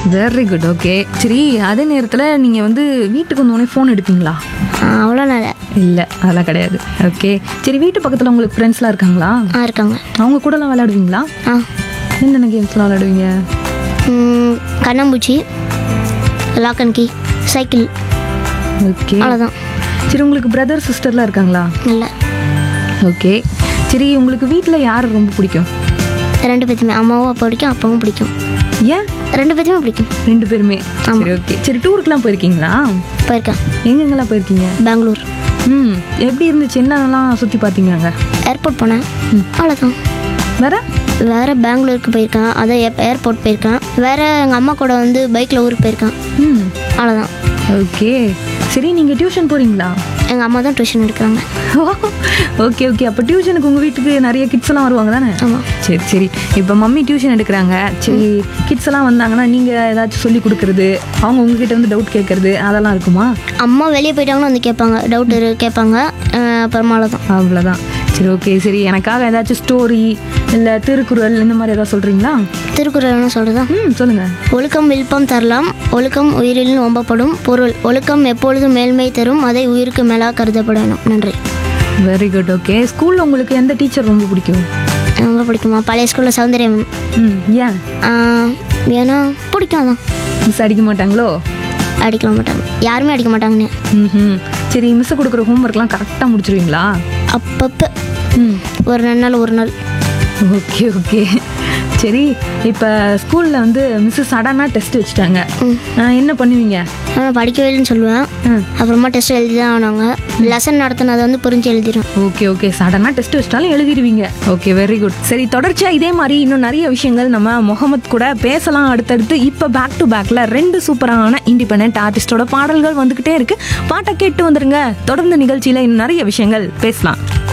Very good okay சரி அதே நேரத்தில் நீங்கள் வந்து வீட்டுக்கு வந்தோடனே ஃபோன் எடுப்பீங்களா அவ்வளோ நல்ல இல்லை அதெல்லாம் கிடையாது ஓகே சரி வீட்டு பக்கத்தில் உங்களுக்கு ஃப்ரெண்ட்ஸ்லாம் இருக்காங்களா ஆ இருக்காங்க அவங்க கூடலாம் விளையாடுவீங்களா ஆ என்னென்ன கேம்ஸ்லாம் விளையாடுவீங்க ம், கண்ணாம்பூச்சி lock and key cycle okay அவ்வளோதான் சரி உங்களுக்கு பிரதர் சிஸ்டர்லாம் இருக்காங்களா நல்ல ஓகே சரி உங்களுக்கு வீட்டில் யார் ரொம்ப பிடிக்கும் ரெண்டு பேர்த்துமே அம்மாவும் அப்பா பிடிக்கும் அப்பாவும் பிடிக்கும் ஏன் ரெண்டு பேர்த்துமே பிடிக்கும் ரெண்டு பேருமே சரி ஓகே சரி டூருக்குலாம் போயிருக்கீங்களா போயிருக்கேன் எங்கெங்கெல்லாம் போயிருக்கீங்க பெங்களூர் ம் எப்படி இருந்துச்சு என்னென்னலாம் சுற்றி பார்த்தீங்க அங்கே ஏர்போர்ட் போனேன் அவ்வளோதான் வேற வேறு பெங்களூருக்கு போயிருக்கேன் அதை ஏர்போர்ட் போயிருக்கேன் வேறு எங்கள் அம்மா கூட வந்து பைக்கில் ஊருக்கு போயிருக்கேன் ம் அவ்வளோதான் ஓகே சரி நீங்கள் டியூஷன் போகிறீங்களா எங்கள் அம்மா தான் டியூஷன் எடுக்கிறாங்க ஓகே ஓகே அப்போ டியூஷனுக்கு உங்கள் வீட்டுக்கு நிறைய கிட்ஸ் எல்லாம் வருவாங்க தானே ஆமாம் சரி சரி இப்போ மம்மி டியூஷன் எடுக்கிறாங்க சரி கிட்ஸ் எல்லாம் வந்தாங்கன்னா நீங்கள் ஏதாச்சும் சொல்லி கொடுக்கறது அவங்க உங்ககிட்ட வந்து டவுட் கேட்கறது அதெல்லாம் இருக்குமா அம்மா வெளியே போயிட்டாங்கன்னு வந்து கேட்பாங்க டவுட் கேட்பாங்க அஹ் அப்புறமா அவ்வளோதான் அவ்வளோதான் சரி ஓகே சரி எனக்காக ஏதாச்சும் ஸ்டோரி இல்லை திருக்குறள் இந்த மாதிரி ஏதாவது சொல்கிறீங்களா திருக்குறள் என்ன சொல்கிறதா ம் சொல்லுங்கள் ஒழுக்கம் வில்பம் தரலாம் ஒழுக்கம் உயிரில் ஓம்பப்படும் பொருள் ஒழுக்கம் எப்பொழுதும் மேல்மை தரும் அதை உயிருக்கு மேலாக கருதப்படணும் நன்றி வெரி குட் ஓகே ஸ்கூலில் உங்களுக்கு எந்த டீச்சர் ரொம்ப பிடிக்கும் ரொம்ப பிடிக்குமா பழைய ஸ்கூலில் சௌந்தர்யம் ம் ஏன் ஆஹ், ஏன்னா பிடிக்கும் அதான் மிஸ் அடிக்க மாட்டாங்களோ அடிக்க மாட்டாங்க யாருமே அடிக்க மாட்டாங்கண்ணே ம் சரி மிஸ் கொடுக்குற ஹோம்ஒர்க்லாம் கரெக்டாக முடிச்சிருவீங்களா அப்பப்போ ம் ஒரு ரெண்டு நாள் ஒரு நாள் ஓகே ஓகே சரி இப்போ ஸ்கூலில் வந்து மிஸ் சடனாக டெஸ்ட் வச்சுட்டாங்க ஆஹ், என்ன பண்ணுவீங்க ஆனால் படிக்கவே இல்லைன்னு சொல்லுவேன் ம். அப்புறமா டெஸ்ட் எழுதி தான் ஆனாங்க லெசன் நடத்தினதை வந்து புரிஞ்சு எழுதிடும் ஓகே ஓகே சடனாக டெஸ்ட் வச்சிட்டாலும் எழுதிடுவீங்க ஓகே வெரி குட் சரி தொடர்ச்சியாக இதே மாதிரி இன்னும் நிறைய விஷயங்கள் நம்ம முகமது கூட பேசலாம் அடுத்தடுத்து இப்போ பேக் டு பேக்கில் ரெண்டு சூப்பரான இண்டிபெண்ட் ஆர்டிஸ்டோட பாடல்கள் வந்துக்கிட்டே இருக்கு பாட்டை கேட்டு வந்துருங்க தொடர்ந்து நிகழ்ச்சியில் இன்னும் நிறைய விஷயங்கள் பேசலாம்